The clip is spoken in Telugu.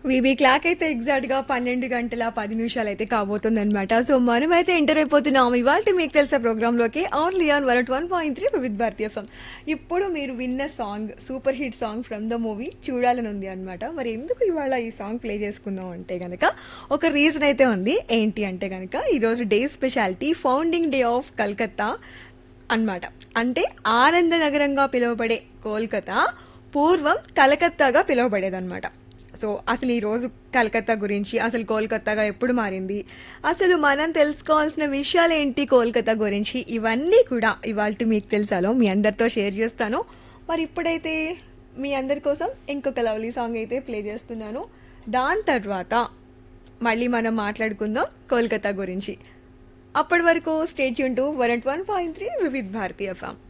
వీబీ క్లాక్ అయితే ఎగ్జాక్ట్ గా పన్నెండు గంటల పది నిమిషాలు అయితే కాబోతుంది అనమాట సో మనమైతే ఎంటర్ అయిపోతున్నాం ఇవాళ మీకు తెలిసే ప్రోగ్రామ్ లోకి only on one one point three with Bharatiya FM ఇప్పుడు మీరు విన్న song super hit song from the movie చూడాలని ఉంది అనమాట మరి ఎందుకు ఇవాళ ఈ సాంగ్ ప్లే చేసుకుందాం అంటే గనక ఒక రీజన్ అయితే ఉంది ఏంటి అంటే గనక ఈరోజు day speciality founding day of Calcutta అన్నమాట అంటే ఆనంద నగరంగా పిలువబడే కోల్కతా పూర్వం కలకత్తాగా పిలువబడేదన్నమాట సో అసలు ఈ రోజు కలకత్తా గురించి అసలు కోల్కత్తాగా ఎప్పుడు మారింది అసలు మనం తెలుసుకోవాల్సిన విషయాలు ఏంటి కోల్కతా గురించి ఇవన్నీ కూడా ఇవాళ మీకు తెలుసాలో మీ అందరితో షేర్ చేస్తాను మరి ఇప్పుడైతే మీ అందరి కోసం ఇంకొక లవ్లీ సాంగ్ అయితే ప్లే చేస్తున్నాను దాని తర్వాత మళ్ళీ మనం మాట్లాడుకుందాం కోల్కతా గురించి అప్పటి వరకు stay tuned to one one point three Vividh Bharatiya form